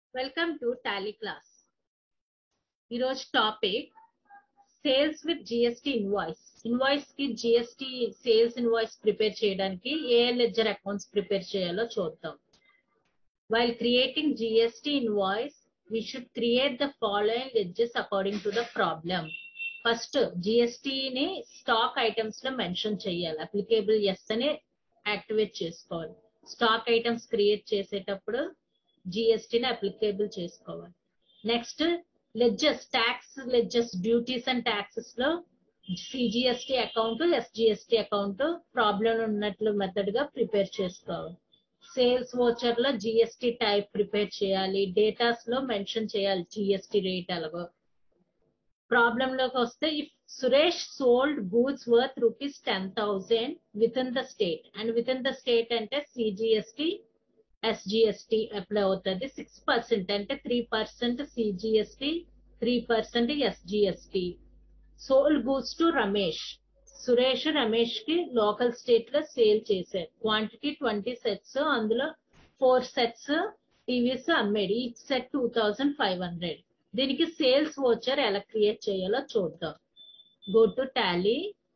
Welcome to Tally class ఈరోజు topic sales with GST invoice invoice కి GST sales invoice prepare చేయడానికి ఏ ledger accounts prepare చేయాలో చూద్దాం while creating GST invoice we should create the following ledgers according to the problem first జిఎస్టిని stock items లో mention చేయాలి applicable yes అని activate చేసుకోవాలి స్టాక్ ఐటమ్స్ క్రియేట్ చేసేటప్పుడు జిఎస్టిని అప్లికేబుల్ చేసుకోవాలి next ledgers tax ledgers duties and taxes లో CGST account SGST account problem ఉన్నట్లు మెథడ్ గా ప్రిపేర్ చేసుకోవాలి సేల్స్ వోచర్ లో జిఎస్టి టైప్ ప్రిపేర్ చేయాలి డేటాస్ లో మెన్షన్ చేయాలి జిఎస్టి రేట్ అలాగో ప్రాబ్లం లోకి వస్తే if Suresh sold goods worth rupees ten thousand within the state and within the state అంటే సిజిఎస్టి ఎస్జిఎస్టి అప్లై అవుతుంది సిక్స్ పర్సెంట్ అంటే three percent CGST three percent SGST sold goods to Ramesh Suresh Ramesh కి local state లో sale చేశారు quantity twenty sets అందులో four sets TVs అమ్మేడు ఈ set two thousand five hundred దీనికి సేల్స్ వోచర్ ఎలా క్రియేట్ చేయాలో చూద్దాం go to Tally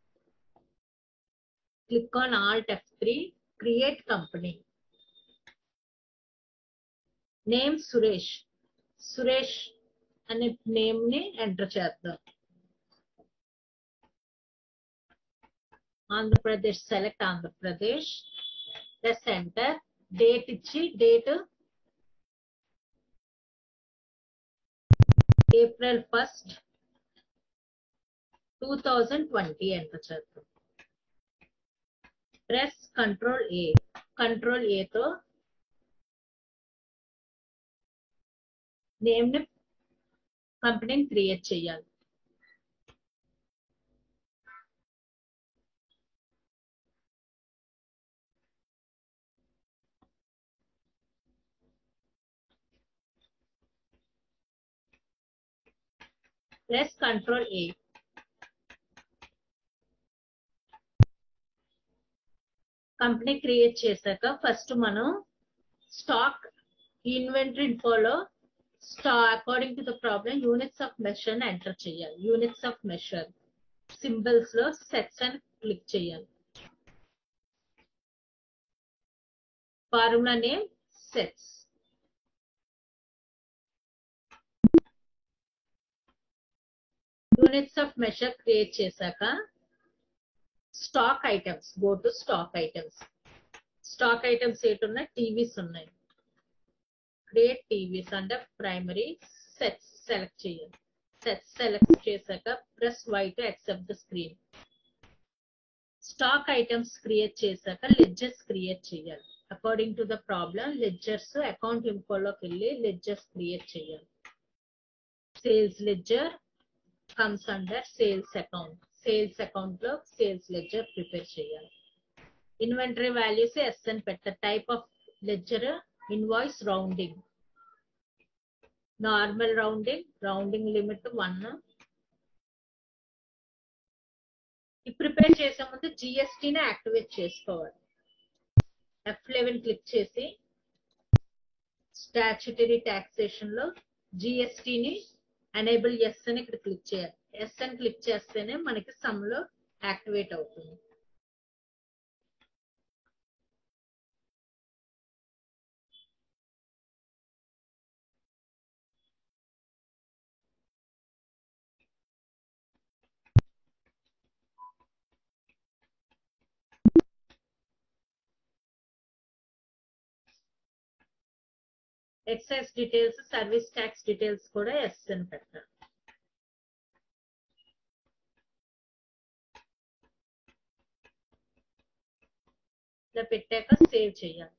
click on alt F three create company name Suresh Suresh అనే నేమ్ ని ఎంటర్ చేద్దాం Andhra Pradesh select Andhra Pradesh plus enter date ఇచ్చి date April first two thousand twenty enter చేద్దాం press control A control ఏతో నేమ్ ని కంపెనీని క్రియేట్ చేయాలి press control A company create చేశాక ఫస్ట్ మనం స్టాక్ ఇన్వెంటరీ ఇన్ఫోలో స్టా according to the problem units of measure enter చేయాలి యూనిట్స్ ఆఫ్ మెషర్ సింబల్స్ లో సెట్స్ అని క్లిక్ చేయాలి formula name sets units of measure create చేశాక stock items go to stock items stock items ఏంటి ఉన్నాయి TVs ఉన్నాయి క్రియేట్ టీవీస్ అంటే primary sets select చేయాలి సెట్స్ సెలెక్ట్ చేశాక press Y to accept the screen stock items create చేశాక ledgers create చేయాలి according to the problem ledgers account ఇన్ఫోలోకి వెళ్ళి లెడ్జర్స్ క్రియేట్ చేయాలి sales ledger comes under sales account sales account లో sales ledger prepare చేయాలి inventory values yes అని పెట్ట type of ledger invoice rounding normal rounding rounding limit one prepare చేసే ముందు జిఎస్టీని activate చేసుకోవాలి ఎఫ్ లెవెన్ క్లిక్ చేసి statutory taxation లో జిఎస్టీని ఎనేబుల్ ఎస్ అని ఇక్కడ క్లిక్ చేయాలి ఎస్ అని క్లిక్ చేస్తేనే మనకి సమ్ లో యాక్టివేట్ అవుతుంది excise details service tax details కూడా ఎస్ అని పెట్టాలి ఇలా పెట్టాక సేవ్ చేయాలి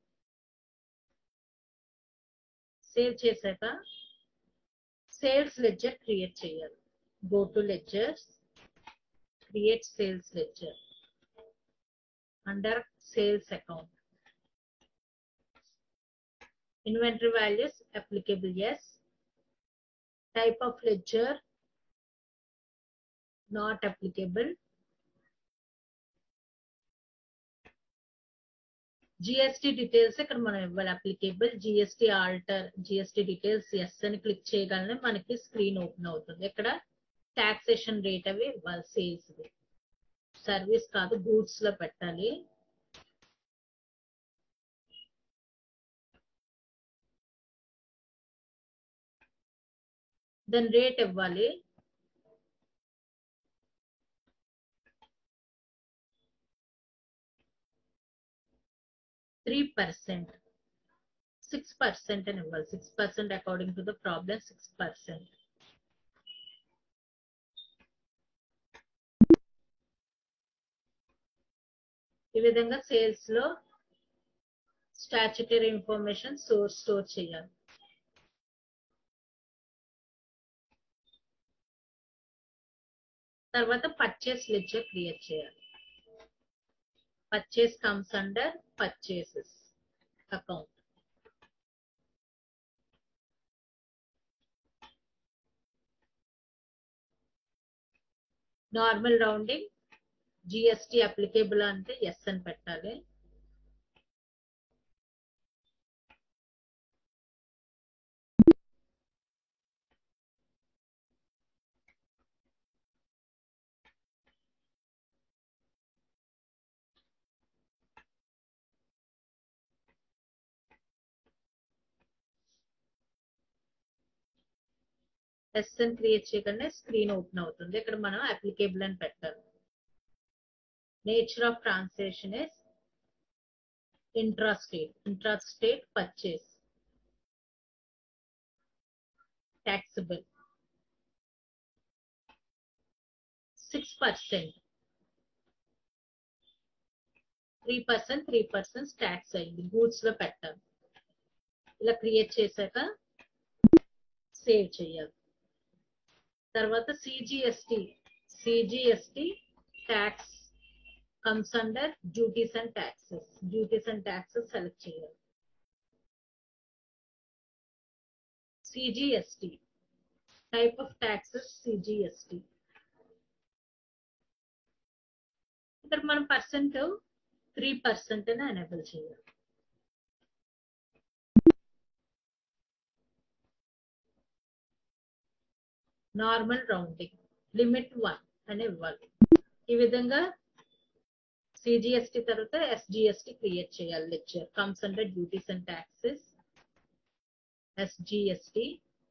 సేవ్ చేశాక సేల్స్ లెడ్జర్ క్రియేట్ చేయాలి go to ledgers create sales ledger under sales account inventory values applicable yes type of ledger not applicable GST details ఇక్కడ మనం ఇవ్వాలి applicable GST alter GST details yes అని click చేయగానే మనకి screen open అవుతుంది ఇక్కడ taxation rate అవి ఇవ్వాలి సేల్స్ సర్వీస్ కాదు గూడ్స్ లో పెట్టాలి దాని రేట్ ఇవ్వాలి త్రీ పర్సెంట్ సిక్స్ పర్సెంట్ అని ఇవ్వాలి six percent according to the problem six percent ఈ విధంగా సేల్స్ లో స్టాచ్యుటరీ ఇన్ఫర్మేషన్ సోర్స్ స్టోర్ చేయాలి తర్వాత పర్చేస్ లెడ్జర్ క్రియేట్ చేయాలి purchase comes under purchases account normal rounding GST applicable అంటే ఎస్ అని పెట్టాలి ఎస్ అని క్రియేట్ చేయగానే స్క్రీన్ ఓపెన్ అవుతుంది ఇక్కడ మనం అప్లికేబుల్ అని పెట్టాలి nature of transaction is intrastate intrastate purchase taxable six percent three percent three percent tax అయింది గూడ్స్ లో పెట్టాలి ఇలా క్రియేట్ చేశాక సేవ్ చేయాలి తర్వాత CGST CGST tax comes under duties and taxes duties and taxes select చేయాలి CGST type of taxes CGST ఇక్కడ మనం పర్సెంట్ త్రీ పర్సెంట్ అని ఎనేబుల్ చేయాలి నార్మల్ రౌండింగ్ లిమిట్ వన్ అని ఇవ్వాలి ఈ విధంగా సిజిఎస్టి తర్వాత ఎస్జిఎస్టి క్రియేట్ చేయాలి ledger comes under duties and taxes SGST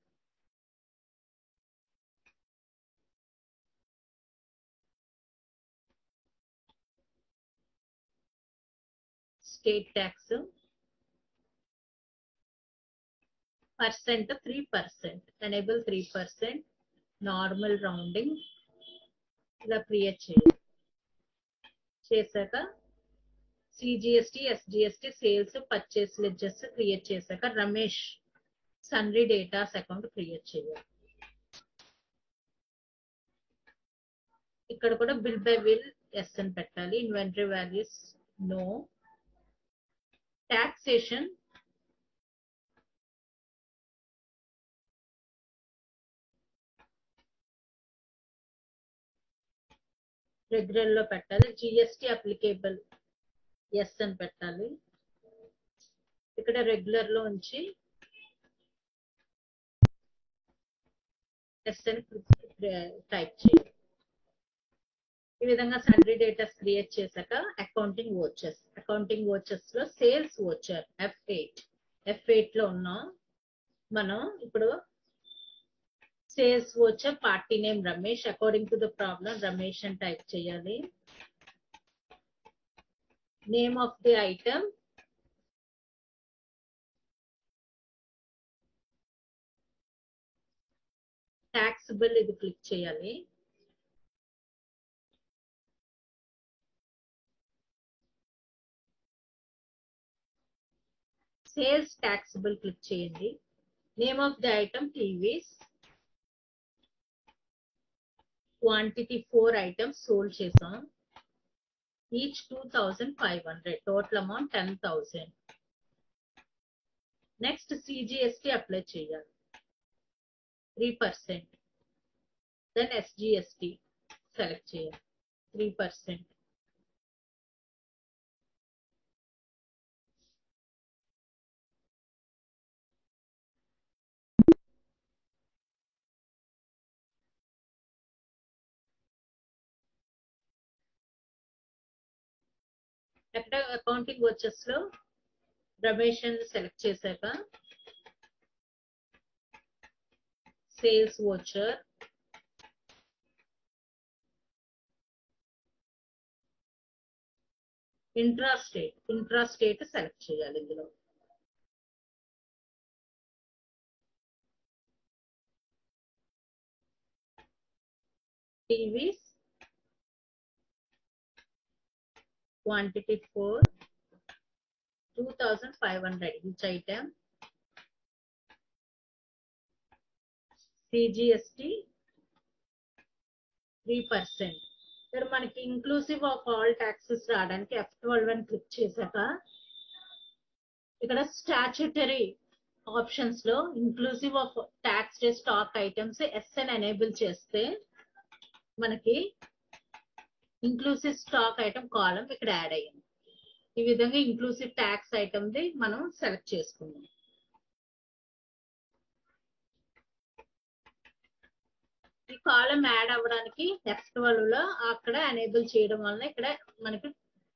state tax percent three percent enable three percent normal rounding ఇలా క్రియేట్ చేయాలి చేశాక CGST SGST sales purchase ledgers create చేశాక Ramesh sundry debtors account create చేయాలి ఇక్కడ కూడా bill by bill yes అని పెట్టాలి inventory values no taxation regular లో పెట్టాలి జిఎస్టి అప్లికేబుల్ ఎస్ అని పెట్టాలి ఇక్కడ రెగ్యులర్ లో ఉంచి ఎస్ అని టైప్ చేయాలి ఈ విధంగా సన్రీ డేటాస్ క్రియేట్ చేశాక అకౌంటింగ్ ఓచర్స్ అకౌంటింగ్ ఓచర్స్ లో sales voucher F eight F eight లో ఉన్నాం మనం ఇప్పుడు sales voucher party name Ramesh according to the problem Ramesh అని టైప్ చేయాలి name of the item taxable ఇది క్లిక్ చేయాలి సేల్స్ ట్యాక్సిబుల్ క్లిక్ చేయండి name of the item TVs quantity four items sold చేసాం each two thousand five hundred total amount ten thousand next CGST apply చేయాలి three percent then SGST select చేయాలి three percent ఎక్కడ accounting వచ్చెస్ లో రమేష్ అని select చేశాక sales voucher intra state intra state select చేయాలి ఇందులో TVs quantity for 2500 each item CGST 3% ఇక్కడ మనకి ఇంక్లూసివ్ ఆఫ్ ఆల్ ట్యాక్సెస్ రావడానికి ఎఫ్ ట్వెల్వ్ అని క్లిక్ చేశాక ఇక్కడ స్టాచ్యుటరీ ఆప్షన్స్ లో inclusive of tax day stock items SN enable చేస్తే మనకి ఇంక్లూసివ్ స్టాక్ ఐటమ్ కాలం ఇక్కడ యాడ్ అయ్యింది ఈ విధంగా ఇంక్లూసివ్ ట్యాక్స్ ఐటమ్ ది మనం సెలెక్ట్ చేసుకున్నాం ఈ కాలం యాడ్ అవ్వడానికి నెక్స్ట్ ట్వెల్వ్ లో అక్కడ ఎనేబుల్ చేయడం వలన ఇక్కడ మనకి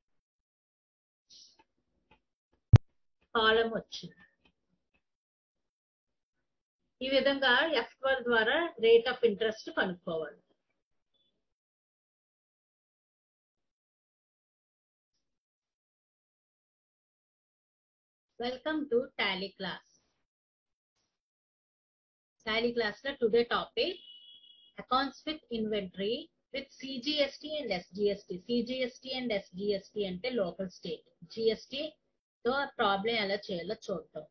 కాలం వచ్చింది ఈ విధంగా ఎఫ్ ట్వెల్వ్ ద్వారా రేట్ ఆఫ్ ఇంట్రెస్ట్ కనుక్కోవాలి Welcome to Tally class. Tally class లో today topic accounts with inventory with CGST and SGST. CGST and SGST అంటే local state. GST తో ప్రాబ్లం ఎలా చేయాలో చూద్దాం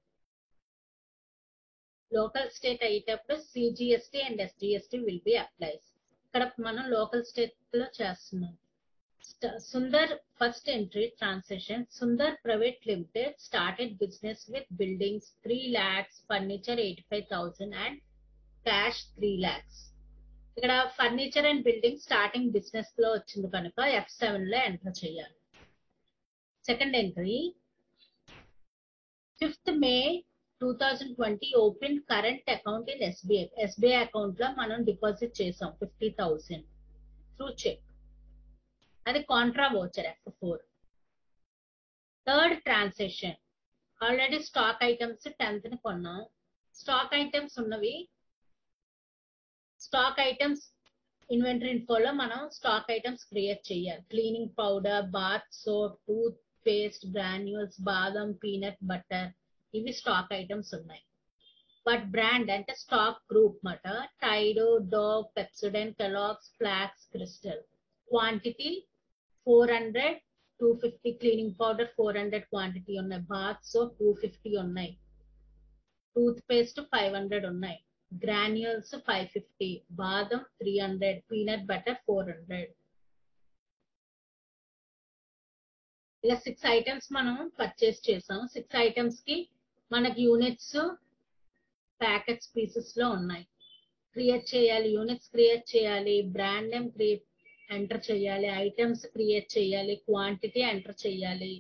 లోకల్ స్టేట్ అయ్యేటప్పుడు CGST and SGST will be applies ఇక్కడ మనం లోకల్ స్టేట్ లో చేస్తున్నాం Sundar first entry transaction Sundar Private Limited started business with buildings 3 lakhs, furniture 85,000 and cash 3 lakhs. ఇక్కడ furniture and building starting business లో వచ్చింది కనుక F seven లో enter చేయాలి second entry fifth May two thousand twenty open current account in SBI SBI account లో మనం deposit చేసాం fifty thousand through cheque అది contra voucher F four third transaction already stock items tenth ని కొన్నాం stock items ఉన్నవి stock items inventory ఇన్ఫోలో మనం stock items create చేయాలి cleaning powder bath soap tooth paste granules బాదం పీనట్ బటర్ ఇవి stock items ఉన్నాయి బట్ బ్రాండ్ అంటే స్టాక్ గ్రూప్ మాట టైడో Dove Pepsodent Kellogg's Flax Crystal quantity four hundred two fifty cleaning powder four hundred quantity ఉన్నాయి bath soap two fifty ఉన్నాయి toothpaste five hundred ఉన్నాయి granules five fifty బాదం three hundred peanut butter four hundred ఇలా six items మనం purchase చేసాం six items కి మనకి units packets pieces లో ఉన్నాయి క్రియేట్ చేయాలి యూనిట్స్ క్రియేట్ చేయాలి బ్రాండ్ నేమ్ క్రియేట్ ఎంటర్ చేయాలి ఐటమ్స్ క్రియేట్ చేయాలి క్వాంటిటీ ఎంటర్ చేయాలి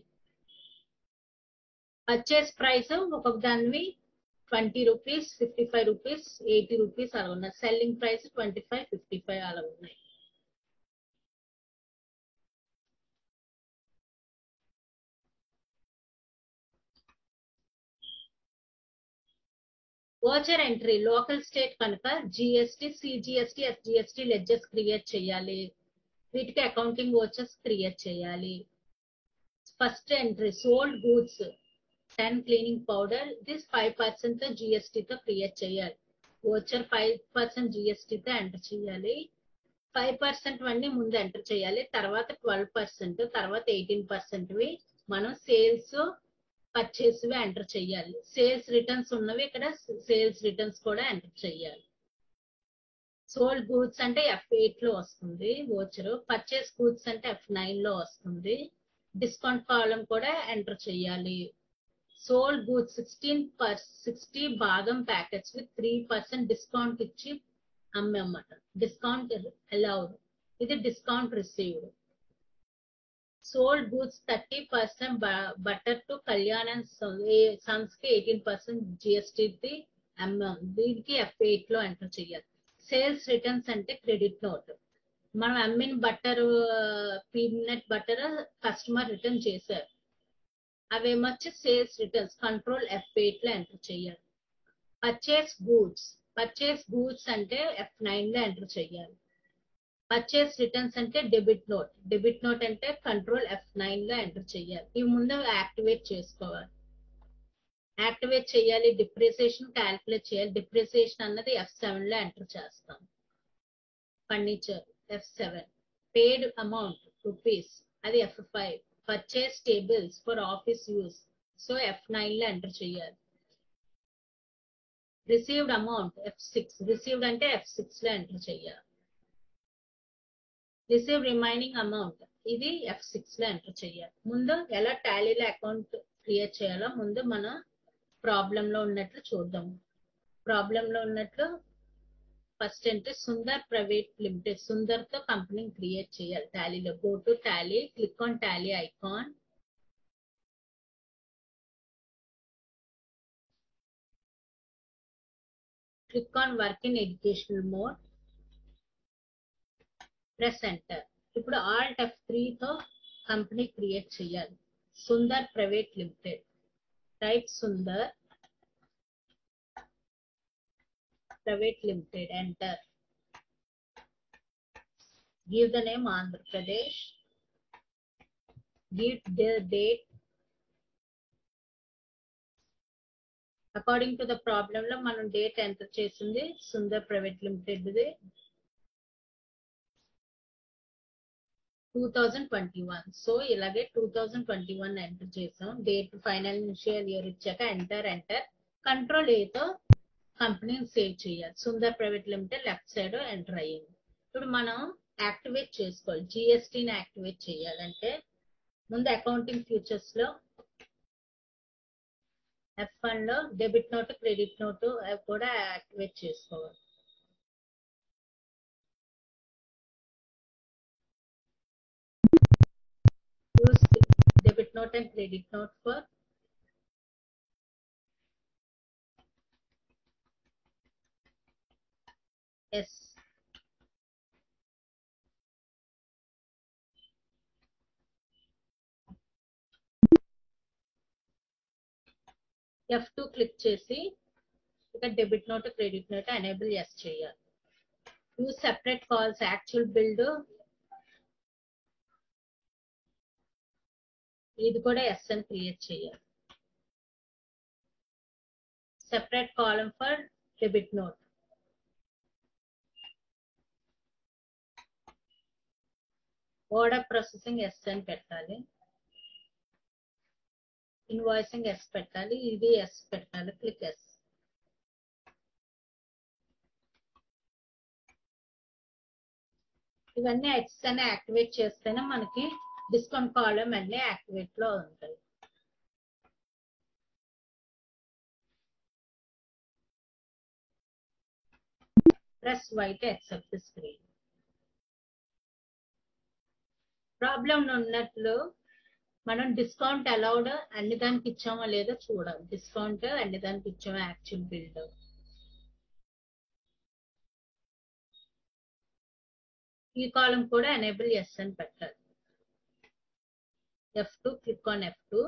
పర్చేస్ ప్రైస్ ఒక్కొక్క దానివి twenty rupees fifty five rupees eighty rupees అలా ఉన్నాయి selling price twenty five fifty five అలా ఉన్నాయి ఓచర్ ఎంట్రీ లోకల్ స్టేట్ కనుక GST CGST SGST ledgers create చేయాలి వీటికి అకౌంటింగ్ ఓచర్స్ క్రియేట్ చేయాలి first entry sold goods ten cleaning powder this five percent తో GST తో క్రియేట్ చేయాలి ఓచర్ ఫైవ్ పర్సెంట్ జిఎస్టి తో ఎంటర్ చేయాలి ఫైవ్ పర్సెంట్ అన్ని ముందు ఎంటర్ చేయాలి తర్వాత ట్వెల్వ్ పర్సెంట్ తర్వాత ఎయిటీన్ పర్సెంట్ వి మనం సేల్స్ పర్చేస్ ఎంటర్ చేయాలి సేల్స్ రిటర్న్స్ ఉన్నవి ఇక్కడ సేల్స్ రిటర్న్స్ కూడా ఎంటర్ చేయాలి సోల్డ్ గూడ్స్ అంటే ఎఫ్ ఎయిట్ లో వస్తుంది ఓచర్ పర్చేస్ గూడ్స్ అంటే ఎఫ్ నైన్ లో వస్తుంది డిస్కౌంట్ కాలం కూడా ఎంటర్ చేయాలి sold goods sixteen per sixty బాదం packets with three percent discount ఇచ్చి అమ్మమాట డిస్కౌంట్ అలౌడ్ ఇది discount received sold goods thirty percent butter to Kalyan and sons కి ఎయిటీన్ పర్సెంట్ జిఎస్టీ అమ్మాం దీనికి ఎఫ్ ఎయిట్ లో ఎంటర్ చేయాలి సేల్స్ రిటర్న్స్ అంటే క్రెడిట్ నోట్ మనం అమ్మిన butter peanut butter customer return చేశారు అవేమొచ్చి sales returns control F eight లో ఎంటర్ చేయాలి పర్చేస్ గూడ్స్ పర్చేస్ గూడ్స్ అంటే ఎఫ్ నైన్ లో ఎంటర్ చేయాలి పర్చేస్ రిటర్న్స్ అంటే డెబిట్ నోట్ డెబిట్ నోట్ అంటే కంట్రోల్ ఎఫ్ నైన్ లో ఎంటర్ చేయాలి ఇవి ముందు యాక్టివేట్ చేసుకోవాలి యాక్టివేట్ చేయాలి డిప్రిసియేషన్ క్యాల్కులేట్ చేయాలి డిప్రిసియేషన్ అన్నది ఎఫ్ సెవెన్ లో ఎంటర్ చేస్తాం furniture F seven paid amount rupees అది F five purchase tables for office use so F nine లో ఎంటర్ చేయాలి received amount F six received అంటే ఎఫ్ సిక్స్ లో ఎంటర్ చేయాలి రిసీవ్ రిమైనింగ్ అమౌంట్ ఇది F six లో enter చేయాలి ముందు ఎలా టాలీలో అకౌంట్ క్రియేట్ చేయాలో ముందు మన ప్రాబ్లం లో ఉన్నట్లు చూద్దాం ప్రాబ్లం లో ఉన్నట్లు ఫస్ట్ అంటే సుందర్ ప్రైవేట్ లిమిటెడ్ సుందర్ తో కంపెనీని క్రియేట్ చేయాలి టాలీలో go to Tally click on Tally icon click on work in educational mode press enter ఇప్పుడు ఆల్ట్ ఎఫ్ త్రీ తో కంపెనీ క్రియేట్ చేయాలి Sundar private limited type Sundar private limited enter give the name Andhra Pradesh give the date according to the problem లో మనం date enter చేసింది Sundar private limited the two thousand twenty one so ఇలాగే two thousand twenty one enter చేసాం date financial year ఇచ్చాక enter enter control ఏతో కంపెనీని save చేయాలి Sundar private limited left side enter అయ్యింది ఇప్పుడు మనం యాక్టివేట్ చేసుకోవాలి జిఎస్టీని యాక్టివేట్ చేయాలంటే ముందు అకౌంటింగ్ ఫ్యూచర్స్ లో ఎఫ్ వన్ లో డెబిట్ నోట్ క్రెడిట్ నోట్ అవి కూడా యాక్టివేట్ చేసుకోవాలి use debit note and credit note for yes F two click చేసి ఇక debit note credit note enable yes చేయాలి use separate calls actual billed ఇది కూడా ఎస్ అని క్రియేట్ చేయాలి separate column for debit note order processing yes అని పెట్టాలి invoicing yes పెట్టాలి ఇది ఎస్ పెట్టాలి క్లిక్ ఎస్ ఇవన్నీ ఎక్స్ అని యాక్టివేట్ చేస్తేనే మనకి డిస్కౌంట్ కాలం అన్ని యాక్టివేట్ లో ఉంటాయి press Y to accept screen problem ఉన్నట్లు మనం డిస్కౌంట్ అలౌడ్ అన్ని దానికి ఇచ్చామో లేదో చూడాలి డిస్కౌంట్ అన్ని దానికి ఇచ్చామో యాక్చువల్ బిల్డ్ ఈ కాలం కూడా ఎనేబుల్ ఎస్ అని పెట్టాలి F2, click on F2.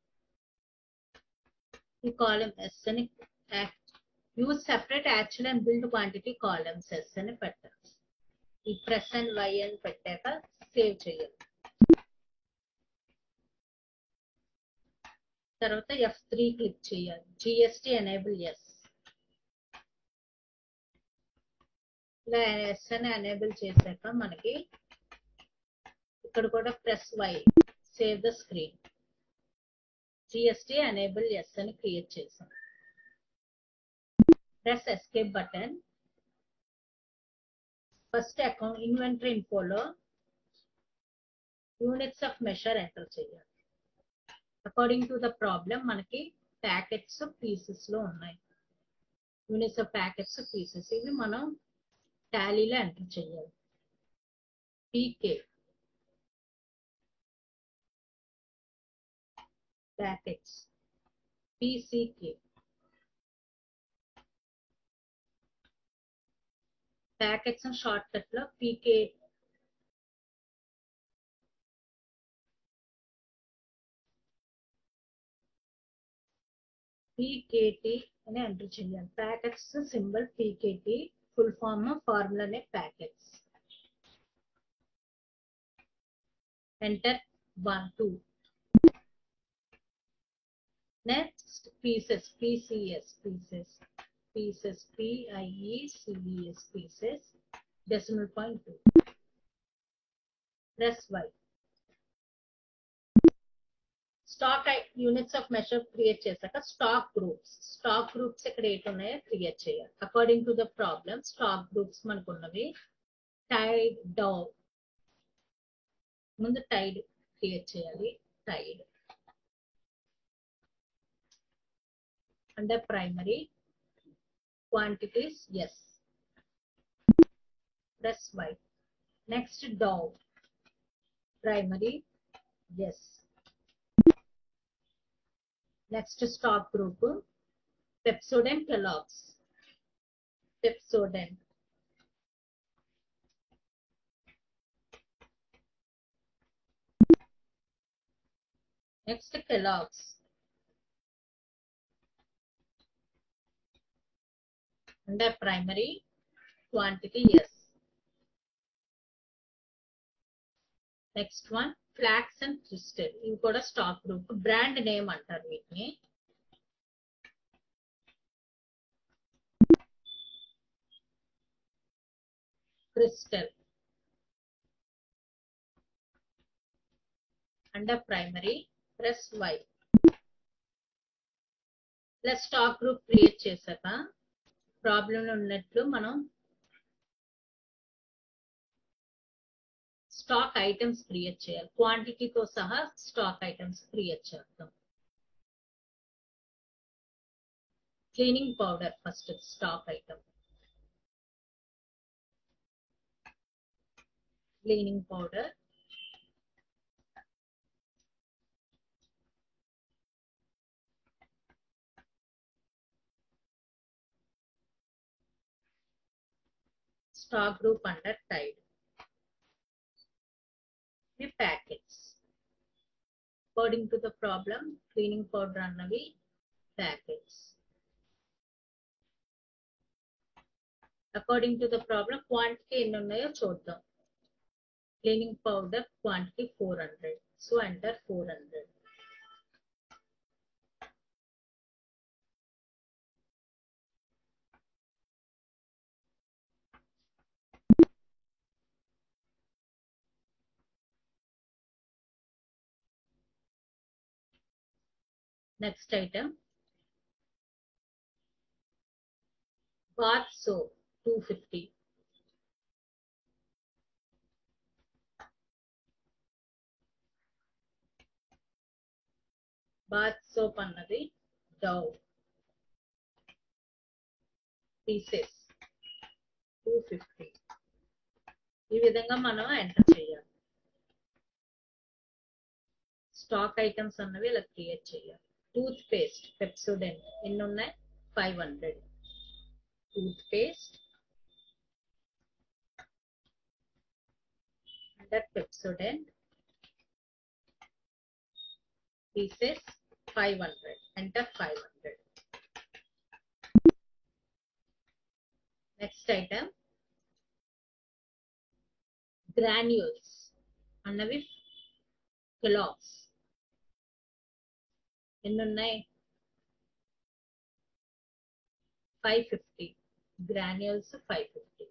ఈ కాలం ఎస్ అని use separate actual and billed quantity columns yes అని పెట్టాలి ఈ ప్రెస్ అండ్ వై అని పెట్టాక సేవ్ చేయాలి తర్వాత ఎఫ్ త్రీ క్లిక్ చేయాలి జిఎస్టి ఎనేబుల్ ఎస్ ఇలా ఎస్ అని ఎనేబుల్ చేశాక మనకి ఇక్కడ కూడా press Y save the screen GST enable yes అని క్రియేట్ చేసాం press escape button first account inventory ఇన్ఫోలో యూనిట్స్ ఆఫ్ మెషర్ ఎంటర్ చేయాలి అకార్డింగ్ టు ద ప్రాబ్లం మనకి ప్యాకెట్స్ పీసెస్ లో ఉన్నాయి యూనిట్స్ ఆఫ్ ప్యాకెట్స్ పీసెస్ ఇవి మనం టాలీలో ఎంటర్ చేయాలి PK packets PCK packets shortcut లో పీకే పీకేటి అని ఎంటర్ చేయాలి packets symbol PKT full form ఫార్ములానే packets enter one two next pieces PCS pieces pieces P I E C E S pieces decimal point two plus Y stock units of measure create చేశాక stock groups stock groups ఇక్కడ ఏటి ఉన్నాయో create చేయాలి according to the problem stock groups మనకు ఉన్నవి Tide Dove ముందు Tide create చేయాలి Tide under primary quantities yes plus Y next Dove primary yes next stock group Pepsodent Kellogg's Pepsodent next Kellogg's under primary quantity yes next one Flax and Crystal ఇవి కూడా stock group brand name అంటారు వీటిని Crystal under primary plus Y plus stock group create చేశాక problem ఉన్నట్లు మనం stock items create చేయాలి క్వాంటిటీతో సహా స్టాక్ ఐటమ్స్ క్రియేట్ చేద్దాం cleaning powder first stock item cleaning powder stock group under tide. The packets. According to the problem, cleaning powder అన్నవి packets. According to the problem, quantity ఎన్ని ఉన్నాయో చూద్దాం cleaning powder quantity four hundred so enter four hundred Next item. Bath soap, 250. Bath soap అన్నది Dove pieces two fifty ఈ విధంగా మనం enter చేయాలి stock items అన్నవి ఇలా క్రియేట్ చేయాలి టూత్ పేస్ట్ పెప్సోడెన్ ఎన్ని ఉన్నాయి five hundred toothpaste under Pepsodent pieces five hundred enter five hundred next item granules అన్నవి కిలాక్స్ ఎన్ని ఉన్నాయి five fifty granules five fifty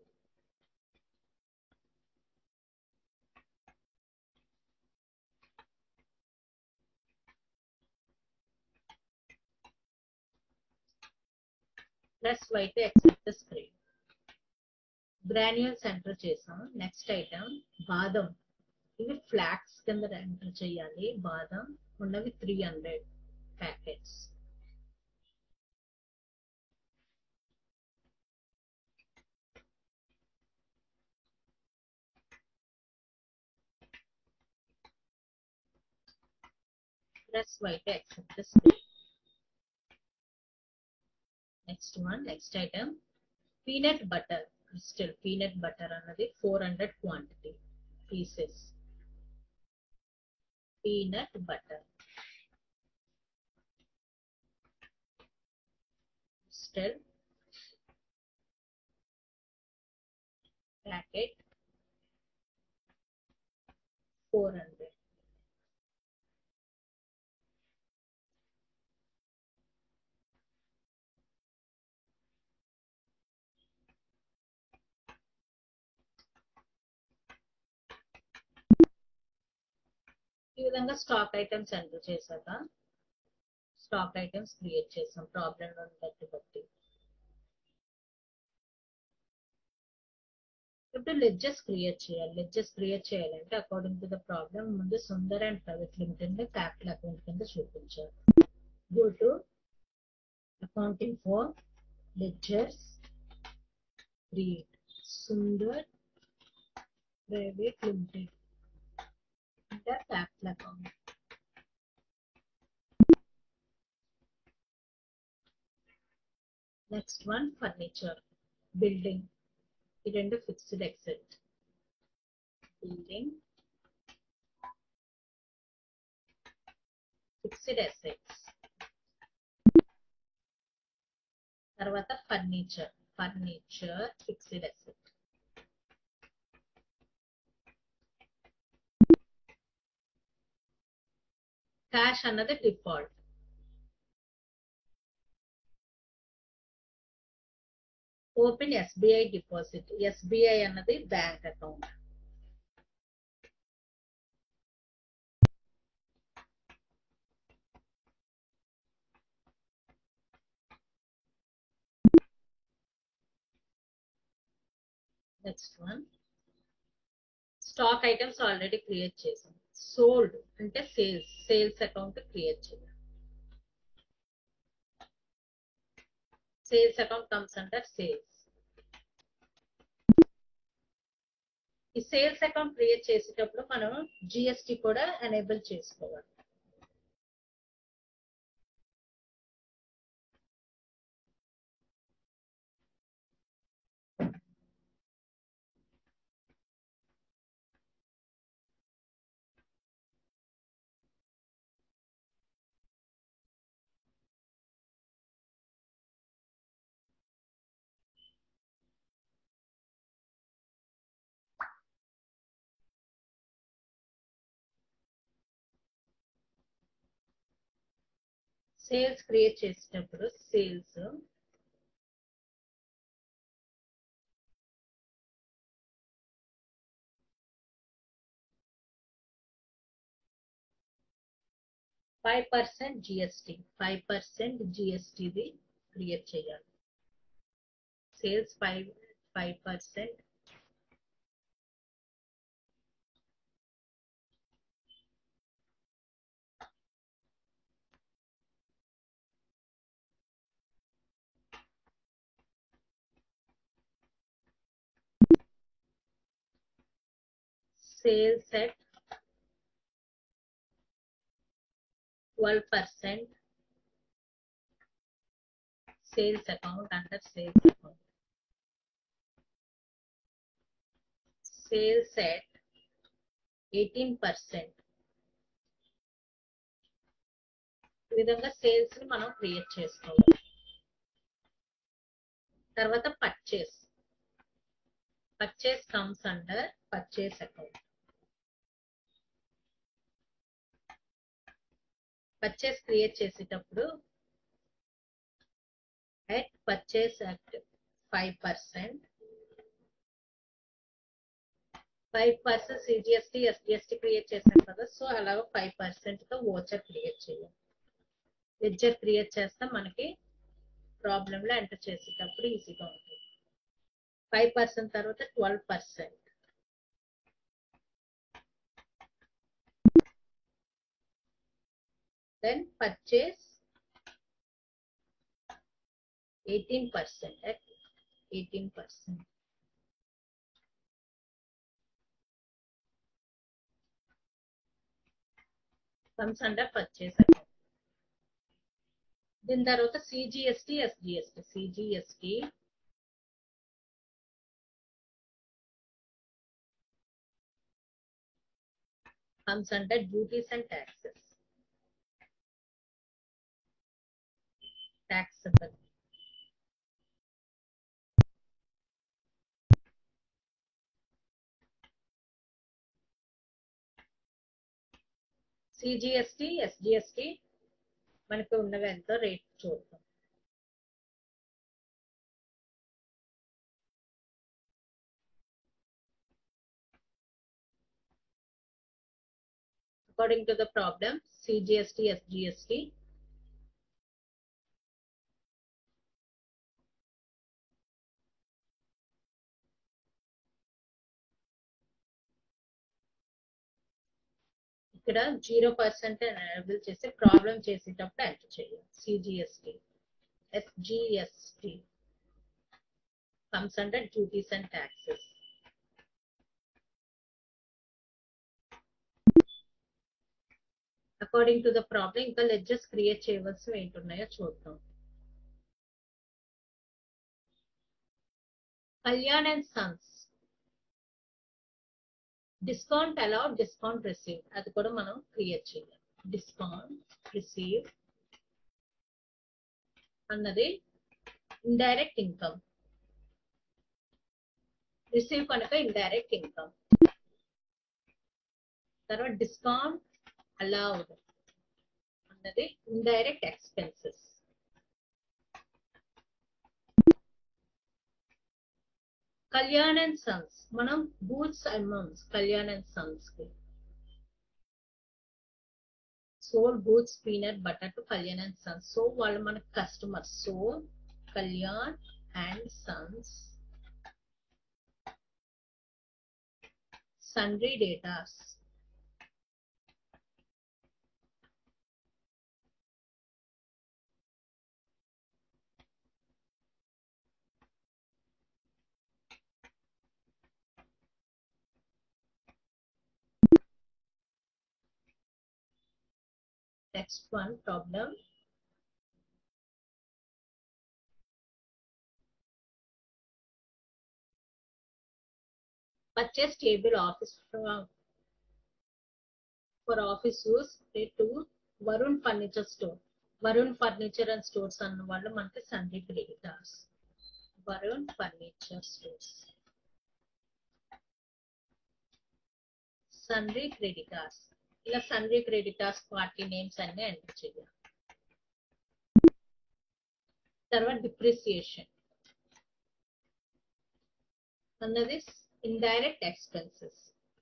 plus Y to accept screen granules enter చేసాం next item బాదం ఇవి Flax కింద enter చేయాలి బాదం ఉన్నవి three hundred packets plus Y to accept screen next one next item peanut butter Crystal peanut butter అన్నది four hundred quantity pieces peanut butter postal packet 400 ఈ విధంగా స్టాక్ ఐటమ్స్ ఎంటర్ చేశాక స్టాక్ ఐటమ్స్ క్రియేట్ చేసాం problem బట్టి బట్టి ఇప్పుడు ledgers create చేయాలి ledgers create చేయాలంటే అకార్డింగ్ టు ద ప్రాబ్లం ముందు Sundar and private limited capital account కింద చూపించారు go to accounting for ledgers create Sundar private limited under capital account. Next one, furniture, building. ఈ రెండు fixed asset building fixed assets తర్వాత furniture furniture fixed asset cash అన్నది default open SBI deposit SBI అన్నది bank account next one stock items already create చేసాం sold అంటే sales sales account create చేయాలి sales account comes under sales ఈ sales account create చేసేటప్పుడు మనం GST కూడా enable చేసుకోవాలి సేల్స్ క్రియేట్ చేసేటప్పుడు sales five percent GST five percent జిఎస్టిది క్రియేట్ చేయాలి sales five five percent sales at 12% sales account under sales account. Sales at 18%. ఈ విధంగా సేల్స్ ని మనం క్రియేట్ చేసుకోవాలి తర్వాత purchase purchase comes under purchase account purchase create చేసేటప్పుడు at purchase at five percent five percent CGST SGST create చేశాం కదా so అలాగ ఫైవ్ పర్సెంట్ తో ఓచర్ క్రియేట్ చేయాలి లెడ్జర్ క్రియేట్ చేస్తే మనకి ప్రాబ్లమ్ లో ఎంటర్ చేసేటప్పుడు ఈజీగా ఉంటుంది ఫైవ్ పర్సెంట్ తర్వాత twelve percent then purchase 18 percent at 18 percent comes under purchase account దీని తర్వాత CGST SGST CGST comes under duties and taxes taxable CGST SGST మనకు ఉన్నవి ఎంతో రేట్ చూద్దాం according to the problem CGST SGST ఇక్కడ zero percent enable చేసి problem చేసేటప్పుడు enter చేయాలి CGST SGST comes under duties and taxes according to the problem ఇంకా ledgers create చేయవలసినవి ఏంటున్నాయో చూద్దాం Kalyan and sons discount allowed discount receive అది కూడా మనం క్రియేట్ చేయాలి డిస్కౌంట్ రిసీవ్ అన్నది ఇండైరెక్ట్ ఇన్కమ్ రిసీవ్ కనుక ఇండైరెక్ట్ ఇన్కమ్ తర్వాత డిస్కౌంట్ allowed అన్నది indirect expenses Kalyan and sons మనం boots amounts Kalyan and sons కి sold boots peanut butter to Kalyan and sons so వాళ్ళు మనకు customers so Kalyan and sons sundry datas Next one problem. Purchase table office from for office use to Varun Furniture Store. Varun Furniture and Stores అన్న వాళ్ళు మనకి sundry creditors Varun furniture stores sundry creditors ఇలా sundry creditors party names అన్ని enter చేయాలి తర్వాత depreciation అన్నది indirect expenses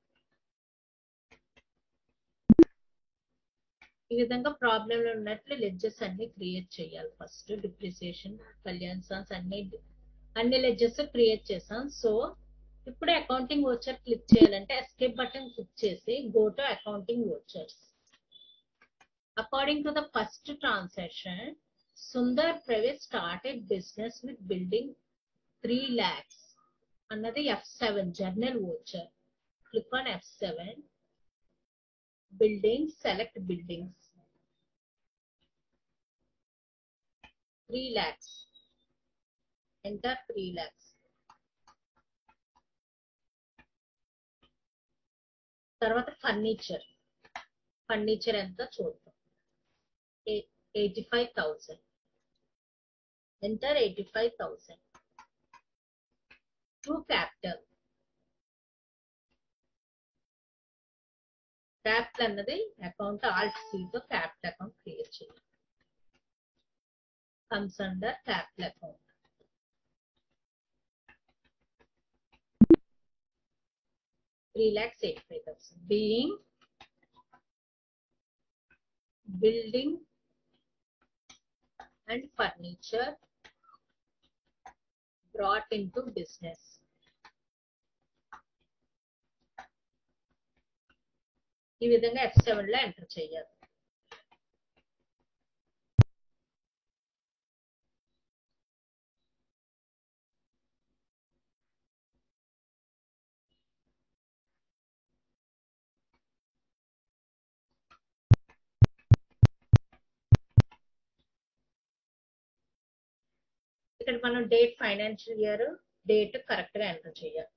ఈ విధంగా ప్రాబ్లంలో ఉన్నట్లు లెడ్జెస్ అన్ని క్రియేట్ చేయాలి ఫస్ట్ డిప్రిసియేషన్ కళ్యాణ్ సాన్స్ అన్ని అన్ని లెడ్జెస్ క్రియేట్ చేసాం సో ఇప్పుడు అకౌంటింగ్ ఓచర్ క్లిక్ చేయాలంటే ఎస్కేప్ బటన్ క్లిక్ చేసి go to accounting vouchers according to the first transaction Sundar private started business with building three lakhs అన్నది F seven journal voucher click on F seven buildings select buildings 3 lakhs enter 3 lakhs తర్వాత furniture furniture ఎంత చూద్దాం eighty five thousand enter eighty five thousand to capital capital అన్నది account alt తో capital account create చేయాలి comes under capital account three lakhs eighty five thousand being building and furniture brought into business ఈ విధంగా F seven లో enter చేయాలి ఇక్కడ మనం date financial year date correct గా ఎంటర్ చేయాలి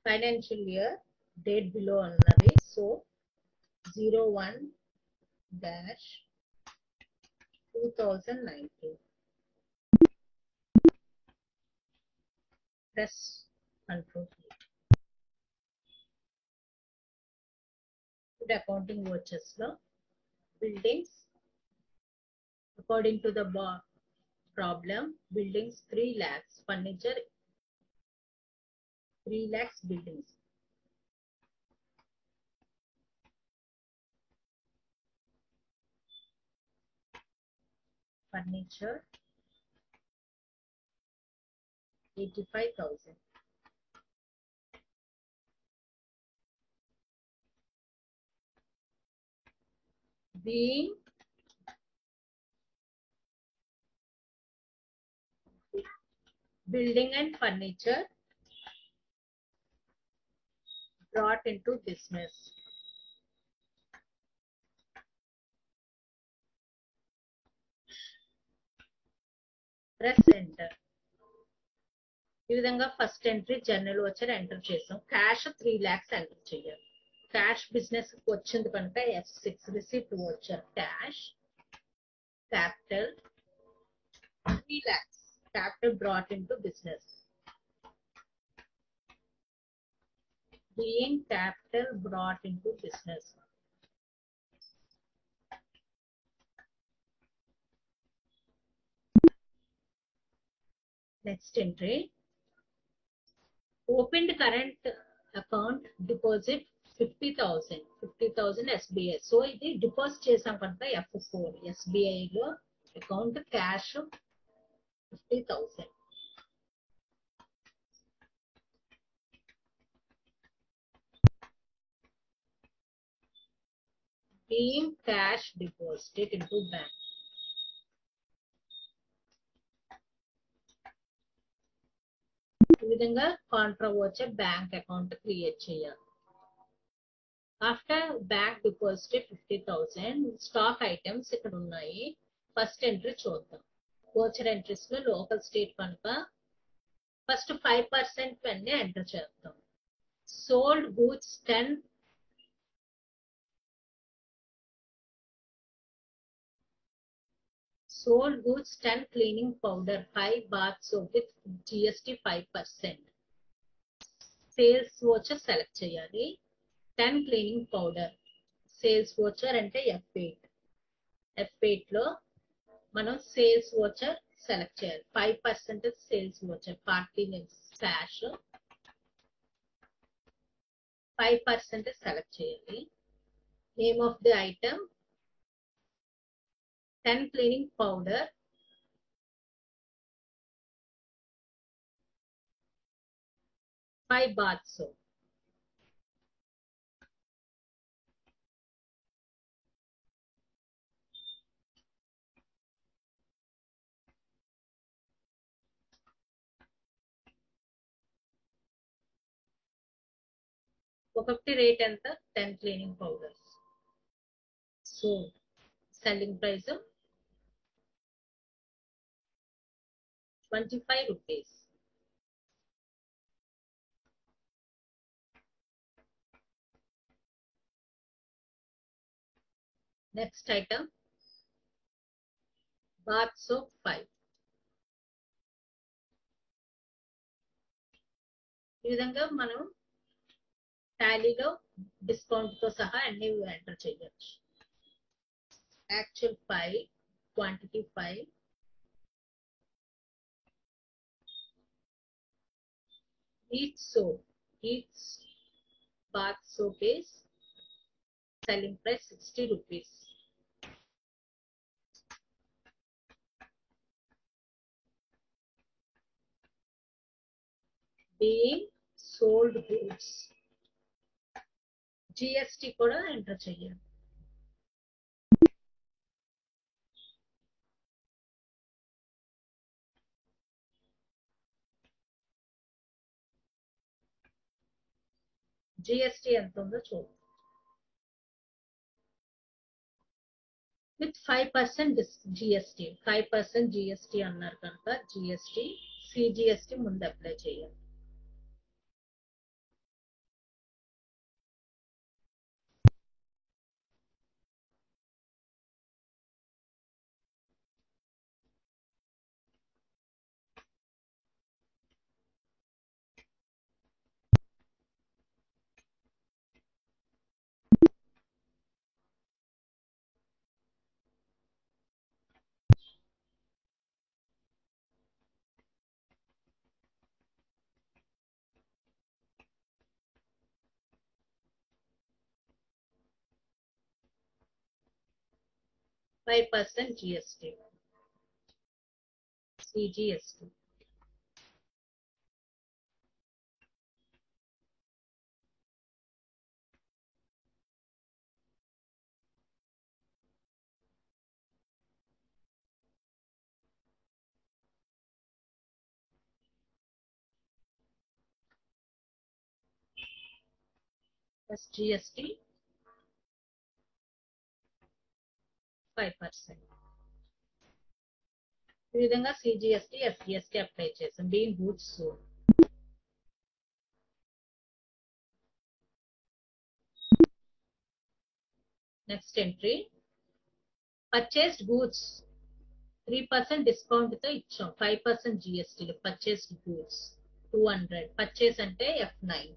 ఫైనాన్షియల్ ఇయర్ డేట్ బిలో అన్నది so zero one dash two thousand nineteen plus control ఇప్పుడు అకౌంటింగ్ వచ్చెస్ లో buildings according to the problem buildings three lakhs furniture three lakhs buildings furniture 85,000. Being building and furniture brought into business. Press enter ఈ విధంగా first entry journal voucher enter చేసాం cash three lakhs enter చేయాలి cash business వచ్చింది కనుక F six receipt voucher cash capital three lakhs capital brought into business being capital brought into business. Next entry. Opened current account deposit 50,000. 50,000 SBI. So ఇది deposit చేసాం కనుక F four ఎస్బీఐలో account cash fifty thousand being cash deposited into bank. ఈ విధంగా contra voucher bank account create చేయాలి after bank deposit fifty thousand stock items ఇక్కడ ఉన్నాయి first entry చూద్దాం గోచర్ ఎంట్రీస్ లో లోకల్ స్టేట్ కనుక ఫస్ట్ ఫైవ్ పర్సెంట్ అన్ని ఎంటర్ చేద్దాం sold goods ten sold goods 10 cleaning powder 5 bath soap with GST 5%. Sales voucher select చేయాలి ten cleaning powder sales voucher అంటే F eight F eight లో మనం sales voucher select చేయాలి five percent sales voucher party stash five percent select చేయాలి name of the item 10 cleaning powder five bath soap ఒక్కొక్కటి rate ఎంత ten cleaning powders so selling price 25 rupees. Next item, bath soap 5. ఈ విధంగా మనం టాలీలో discount తో సహా అన్ని enter చేయొచ్చు actual five quantity five each soap, each bath soap is selling price 60 rupees. Being sold goods. GST కూడా enter చేయాలి GST ఎంత ఉందో చూద్దాం with five percent GST five percent GST అన్నారు కనుక జిఎస్టి సిజిఎస్టి ముందు అప్లై చేయాలి five percent GST CGST plus GST five percent ఈ విధంగా సిజిఎస్టి ఎఫ్జిఎస్టి అప్లై చేసాం being goods next entry purchased goods three percent discount తో ఇచ్చాం ఫైవ్ పర్సెంట్ జిఎస్టీలో purchased goods two hundred purchase అంటే ఎఫ్ నైన్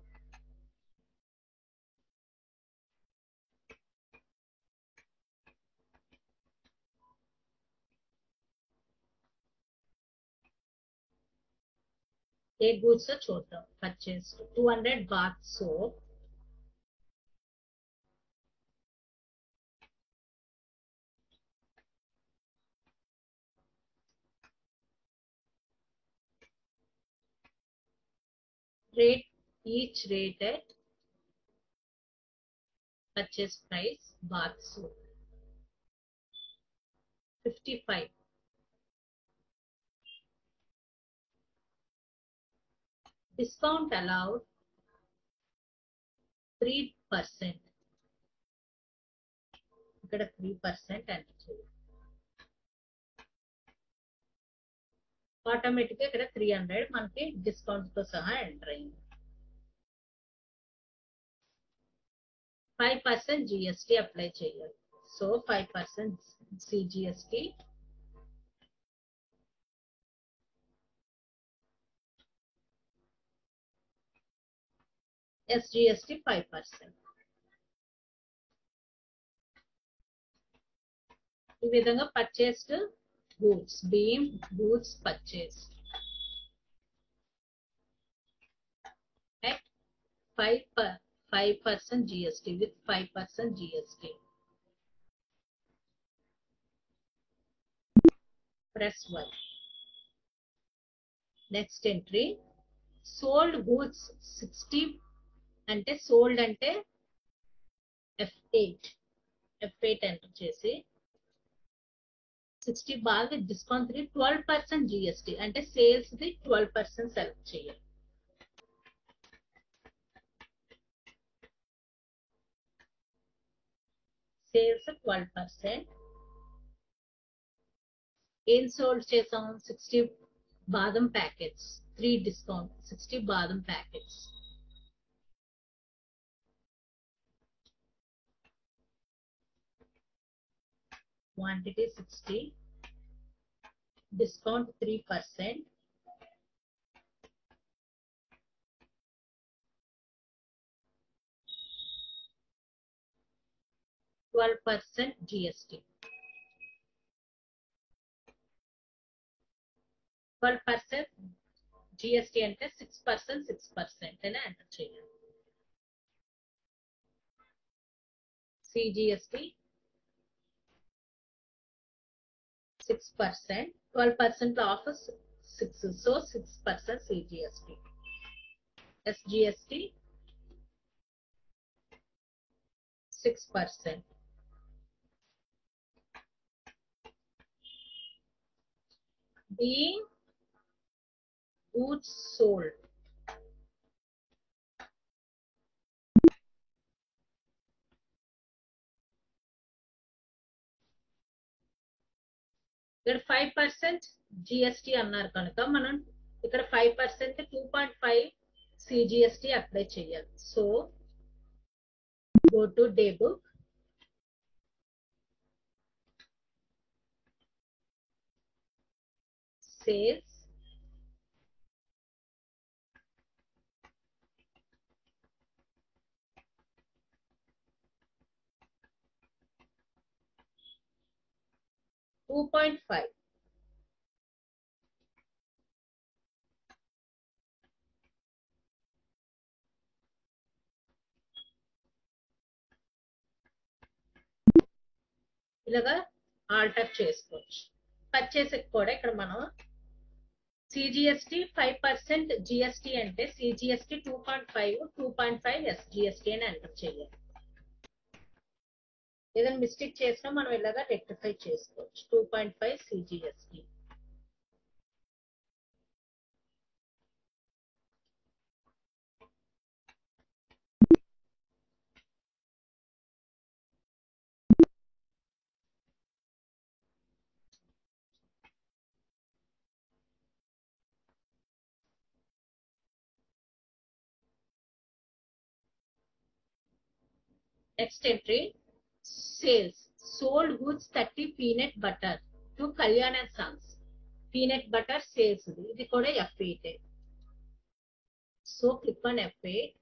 ఏ గూడ్స్ చూద్దాం purchase two hundred bath soap rate each rated purchase price bath soap 55 discount allowed 3% ఇక్కడ 3% enter చేయాలి automatic గా ఇక్కడ త్రీ హండ్రెడ్ మనకి డిస్కౌంట్ తో సహా ఎంటర్ అయింది ఫైవ్ పర్సెంట్ జిఎస్టి అప్లై చేయాలి so five percent CGST SGST five percent ఈ విధంగా purchased goods being goods purchased at 5 per 5% GST with 5% GST. Press 1. Next entry. Sold goods 60 అంటే sold అంటే F8. F8 enter చేసి sixty బాగా discount the twelve percent GST అంటే sales the twelve percent select చేయాలి sales twelve percent ఏం sold చేసాం sixty బాదం packets three discount sixty బాదం packets quantity 60 discount 3 percent Twelve percent GST. Twelve percent GST అంటే six percent six percent అని enter చేయాలి CGST six percent twelve percent of six so six percent CGST SGST six percent being goods sold ఇక్కడ five percent GST అన్నారు కనుక మనం ఇక్కడ five percent two point five CGST apply చేయాలి so go to day book sales two point five ఇలాగా alter చేసుకోవచ్చు purchase కూడా ఇక్కడ మనం సిజిఎస్టి ఫైవ్ పర్సెంట్ జిఎస్టి అంటే CGST two point five two point five SGST అని ఎంటర్ చేయాలి ఏదైనా మిస్టేక్ చేసినా మనం ఇలాగా రెక్టిఫై చేసుకోవచ్చు two point five CGST next entry sales sold goods thirty peanut butter to Kalyan and sons peanut butter sales ఇది కూడా F eight so click on F eight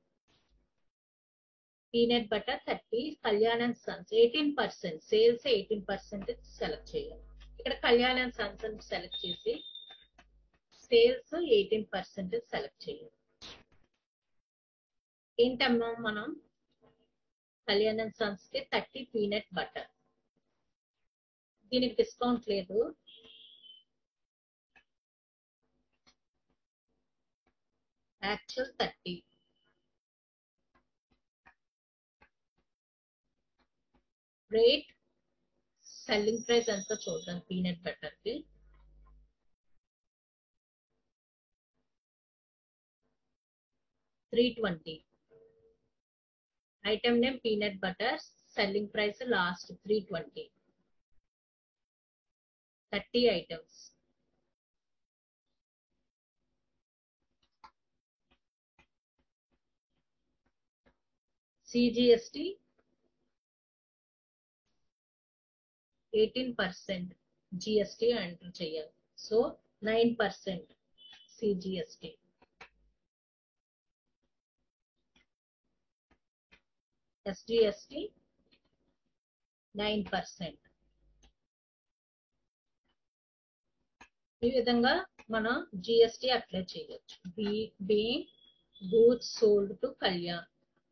peanut butter thirty Kalyan and sons eighteen percent sales eighteen percent select చేయాలి ఇక్కడ Kalyan and sons అని select చేసి sales eighteen percent select చేయాలి ఏంటమ్మా మనం Kalyan and sons కి థర్టీ పీనట్ బటర్ దీనికి డిస్కౌంట్ లేదు actual thirty rate selling price ఎంతో చూద్దాం పీనట్ బటర్ కి three twenty item name peanut butter selling price last three twenty thirty items CGST eighteen percent GST enter చేయాలి so nine percent CGST SGST nine percent ఈ విధంగా మనం GST apply చేయొచ్చు be being goods sold to Kalyan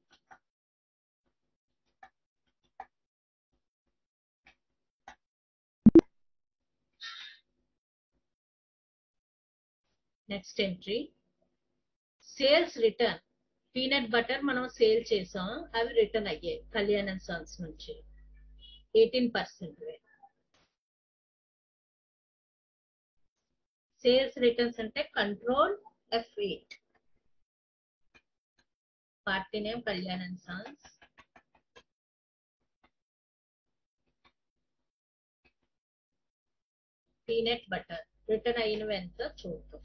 next entry sales return peanut butter మనం sale చేసాం అవి return అయ్యాయి Kalyan and Sons నుంచి ఎయిటీన్ పర్సెంట్ సేల్స్ రిటర్న్స్ అంటే control F eight party name Kalyan and sons peanut butter return అయినవి ఎంత చూద్దాం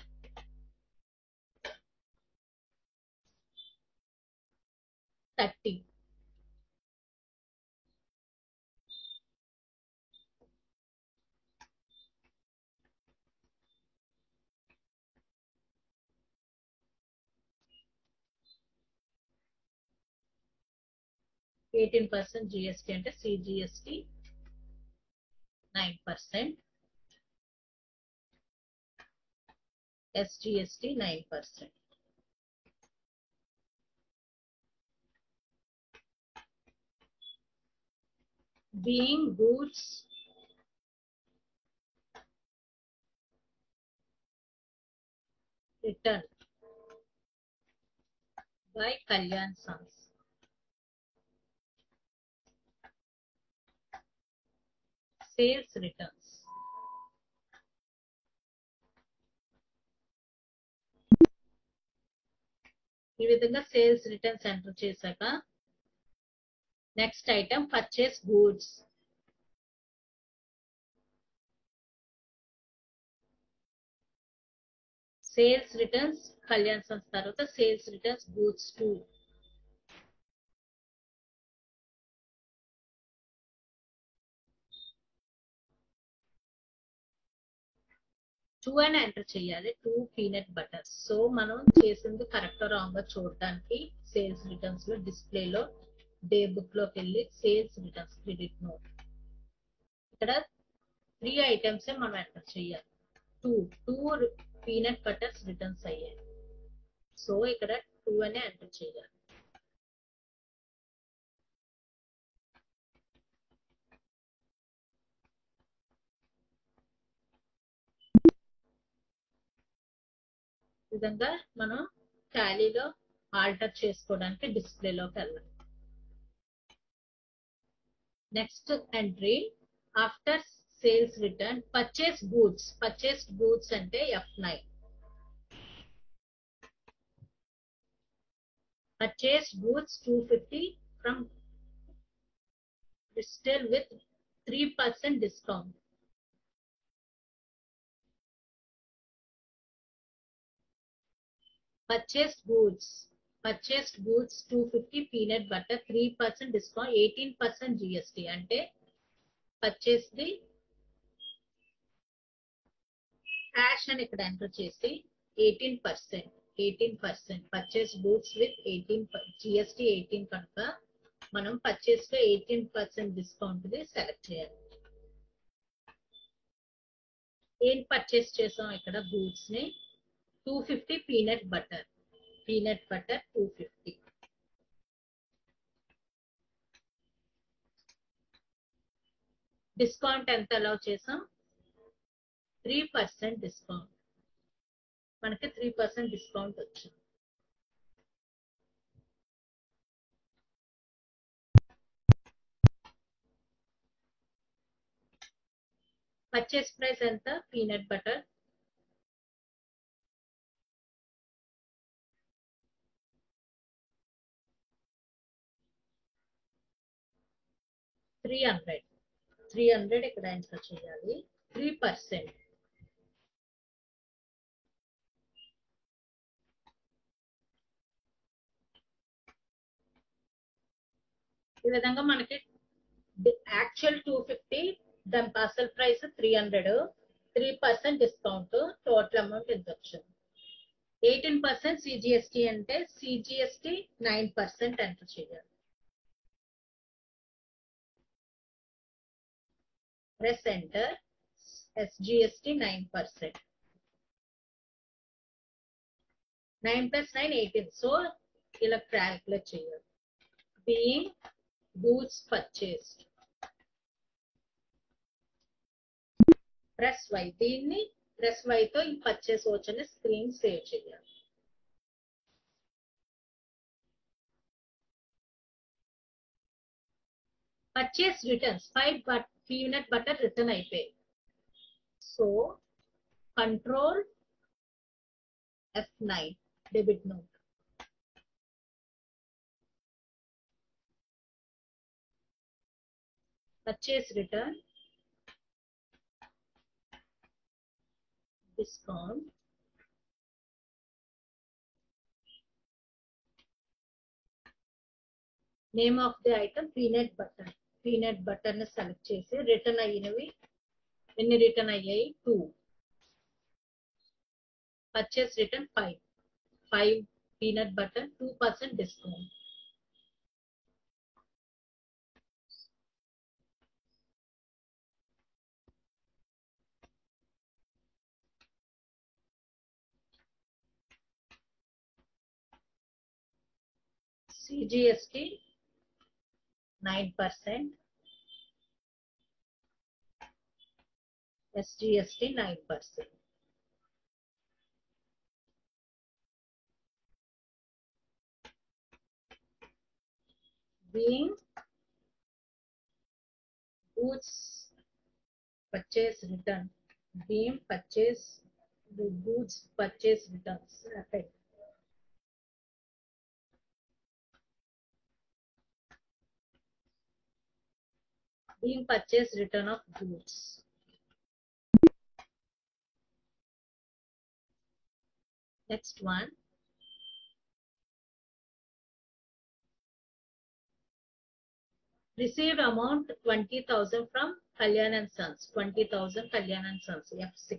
థర్టీ ఎయిటీన్ పర్సెంట్ జిఎస్టి అంటే CGST nine percent SGST nine percent being goods returned by Kalyan Sons. Sales returns. ఈ విధంగా sales returns enter చేశాక next item purchase goods sales returns Kalyan సంస్థ తర్వాత sales returns goods two two అని enter చేయాలి two peanut butter so మనం చేసింది correct wrong చూడడానికి సేల్స్ రిటర్న్స్ లో డిస్ప్లే లో డే బుక్ లోకి వెళ్ళి సేల్స్ రిటర్న్స్ క్రెడిట్ నోట్ ఇక్కడ త్రీ ఐటమ్స్ మనం ఎంటర్ చేయాలి two two peanut butters returns అయ్యాయి సో ఇక్కడ టూ అనే ఎంటర్ చేయాలి విధంగా మనం టాలీలో ఆల్టర్ చేసుకోవడానికి డిస్ప్లేలోకి వెళ్ళాలి next entry after sales return purchase goods purchased goods అంటే F nine purchased goods 250 from Bristol with 3% discount. Purchased goods. Purchased goods 250 peanut butter 3% discount 18% GST అంటే purchase ది క్యాష్ అని ఇక్కడ ఎంటర్ చేసి eighteen percent eighteen percent purchase goods with eighteen GST eighteen కనుక మనం purchase లో eighteen percent discount the select చేయాలి ఏం purchase చేసాం ఇక్కడ గూడ్స్ ని two fifty peanut butter peanut butter two fifty discount ఎంత అలౌ చేసాం త్రీ పర్సెంట్ డిస్కౌంట్ మనకి త్రీ పర్సెంట్ డిస్కౌంట్ వచ్చింది పర్చేస్ ప్రైస్ ఎంత peanut butter three hundred three hundred ఇక్కడ ఎంటర్ చేయాలి త్రీ పర్సెంట్ ఈ విధంగా మనకి యాక్చువల్ టూ ఫిఫ్టీ దాని parcel price three hundred three percent discount total amount ఎంత వచ్చింది ఎయిటీన్ పర్సెంట్ సిజిఎస్టి అంటే సిజిఎస్టి నైన్ పర్సెంట్ ఎంటర్ చేయాలి press enter SGST nine percent nine plus nine eighteen so ఇలా calculate చేయాలి being goods purchased. Press Y దీన్ని press Y తో ఈ purchase వచ్చిన స్క్రీన్ సేవ్ చేయాలి purchase returns five but peanut butter return అయిపోయాయి so control F nine debit note purchase return discount name of the item peanut butter peanut butter ని select చేసి return అయినవి ఎన్ని return అయ్యాయి two purchase return five five peanut butter two percent discount CGST 9%, SGST 9%. Being goods purchase return, being purchase the goods purchase returns effect. being purchase return of goods. Next one. Received amount 20,000 from Kalyan and Sons. 20,000 Kalyan and Sons. F6.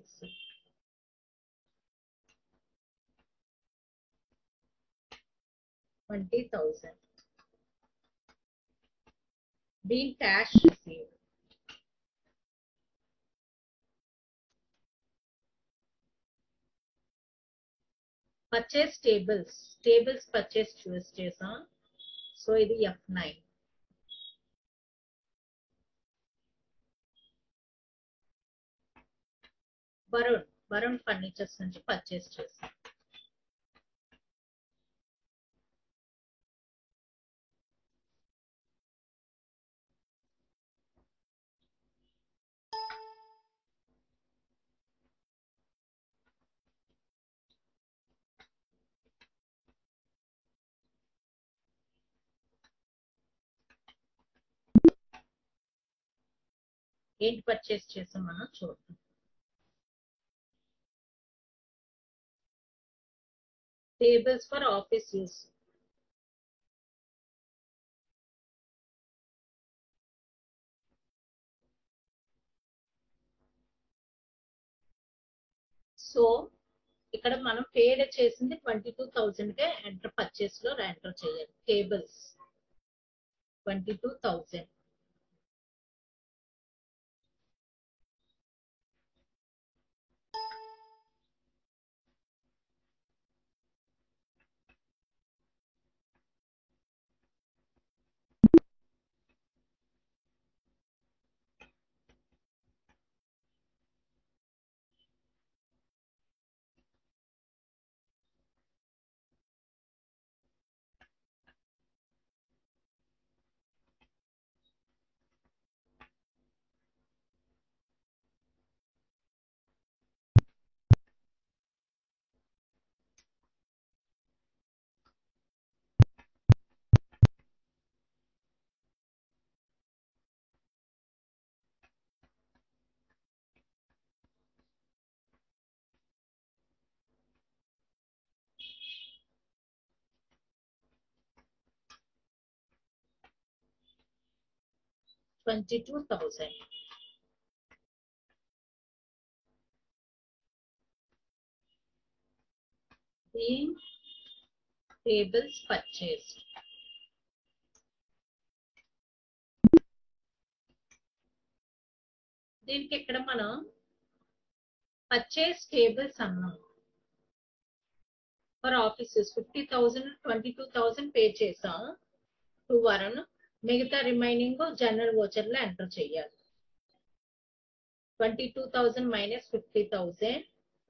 Twenty thousand. being cash received. Purchase tables. Tables purchase choose చేసాం so ఇది F nine Varun Varun furnitures నుంచి purchase చేసాం ఏంటి purchase చేసాం మనం చూద్దాం tables for office use so ఇక్కడ మనం పేడ్ చేసింది ట్వంటీ టూ థౌజండ్ కే ఎంటర్ పర్చేస్ లో ఎంటర్ చేయాలి tables twenty two thousand twenty two thousand being tables purchased. దీనికి ఇక్కడ మనం పర్చేస్ టేబుల్స్ అన్నాం for offices fifty thousand twenty two thousand pay చేసాం టూ వరుణ్ మిగతా రిమైనింగ్ జనరల్ వోచర్ లో ఎంటర్ చేయాలి twenty two thousand minus fifty thousand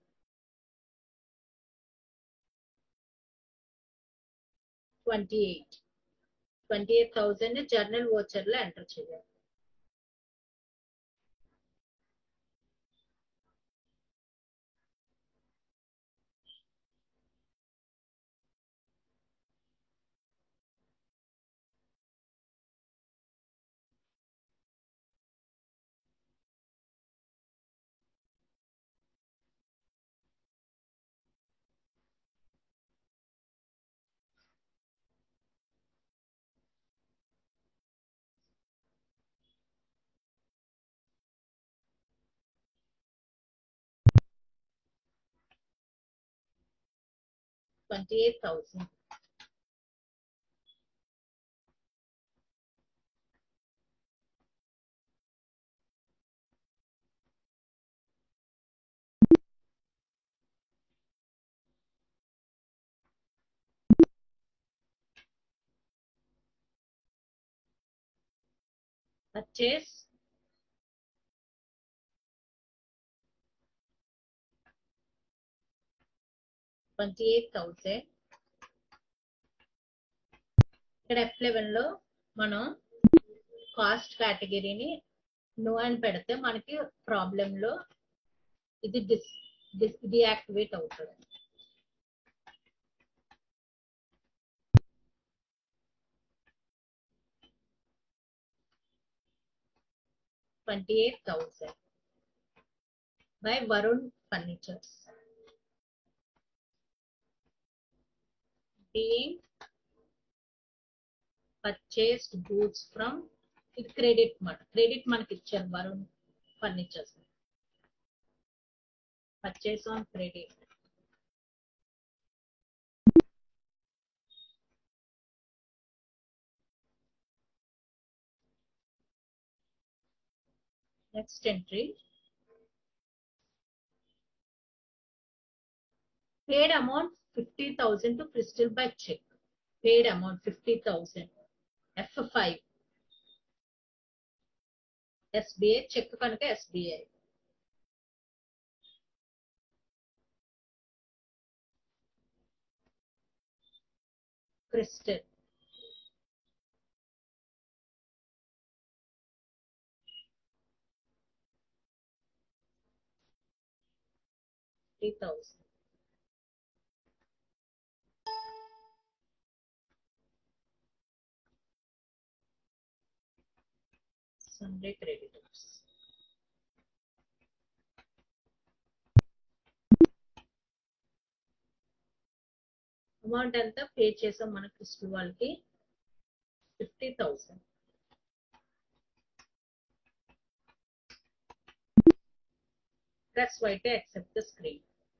twenty eight twenty eight thousand journal voucher లో enter చేయాలి twenty eight thousand purchase twenty eight thousand ఇక్కడ F eleven లో మనం cost కేటగిరీని no అని పెడితే మనకి ప్రాబ్లం లో ఇది డిస్ డిస్ డియాక్టివేట్ అవుతుంది twenty eight thousand by Varun furnitures being purchased goods from ఇది క్రెడిట్ మాట క్రెడిట్ మనకి ఇచ్చారు Varun furnitures purchase on credit next entry paid amount 50,000 to Crystal by check. Paid amount 50,000. F5. SBI check కనుక SBI. Crystal. Three thousand. Sunday creditors. Amount ఎంత pay చేసాం మన Crystal వాళ్ళకి fifty thousand press Y to accept the screen.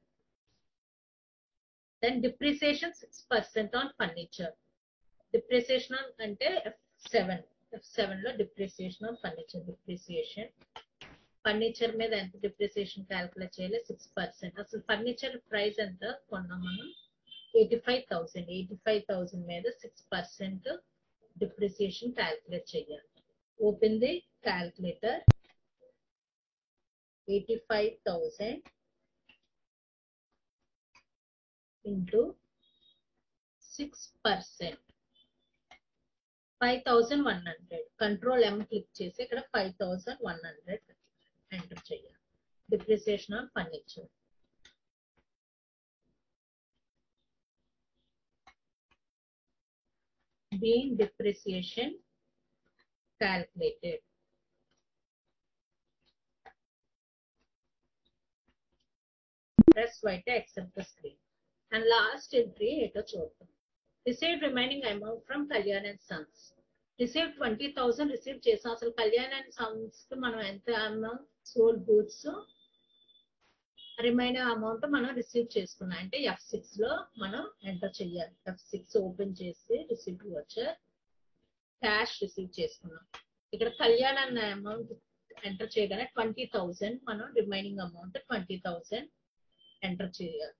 Then depreciation 6% on furniture. Depreciation on అంటే F7. F7 లో depreciation on furniture depreciation. Furniture మీద ఎంత depreciation calculate చేయాలి six percent అసలు ఫర్నిచర్ ప్రైస్ ఎంత కొన్నాం మనం eighty five thousand eighty five thousand మీద సిక్స్ పర్సెంట్ డిప్రిసియేషన్ క్యాల్కులేట్ చేయాలి open the calculator eighty-five thousand into six percent. Five thousand one hundred control M click చేసి ఇక్కడ five thousand one hundred enter చేయాలి depreciation on furniture being depreciation calculated press Y to accept the screen. And last entry ఏటో చూద్దాం receive remaining amount from Kalyan and sons receive twenty thousand receive చేసాం అసలు Kalyan and sons కి మనం ఎంత amount sold goods remaining amount మనం receive చేసుకున్నాం అంటే ఎఫ్ సిక్స్ లో మనం ఎంటర్ చేయాలి ఎఫ్ సిక్స్ ఓపెన్ చేసి రిసీవ్ వచ్చర్ క్యాష్ రిసీవ్ చేసుకున్నాం ఇక్కడ కళ్యాణ్ అన్న అమౌంట్ ఎంటర్ చేయగానే ట్వంటీ థౌసండ్ మనం remaining amount twenty thousand enter చేయాలి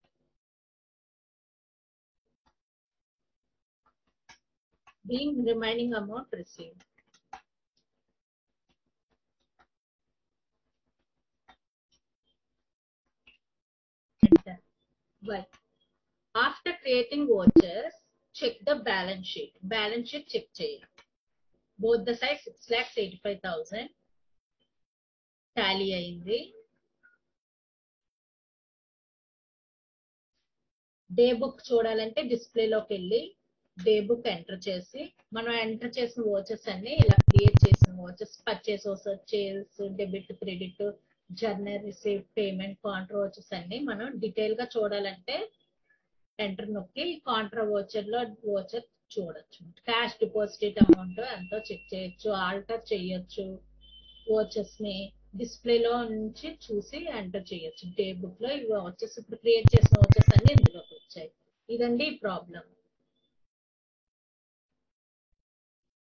being remaining amount received. Enter. Right. After creating vouchers, check the balance sheet. Balance sheet check చేయాలి. Both the sides 6 lakhs 85,000. Tally అయింది. Day book చూడాలంటే డిస్ప్లేలోకి వెళ్ళి day book enter చేసి మనం enter చేసిన watches అన్ని ఇలా క్రియేట్ చేసిన watches purchase చేల్స్ debit credit journal receive payment Contra watches అన్ని మనం డీటెయిల్ గా చూడాలంటే ఎంటర్ నొక్కి కాంట్రా వాచర్ లో వాచర్ చూడొచ్చు క్యాష్ డిపాజిట్ అమౌంట్ ఎంతో చెక్ చేయొచ్చు ఆల్టర్ చేయొచ్చు వాచెస్ ని డిస్ప్లే లో నుంచి చూసి ఎంటర్ చేయొచ్చు డే బుక్ లో ఇవి వాచెస్ ఇప్పుడు క్రియేట్ చేసిన వాచెస్ అన్ని ఇందులోకి వచ్చాయి ఇదండి ప్రాబ్లం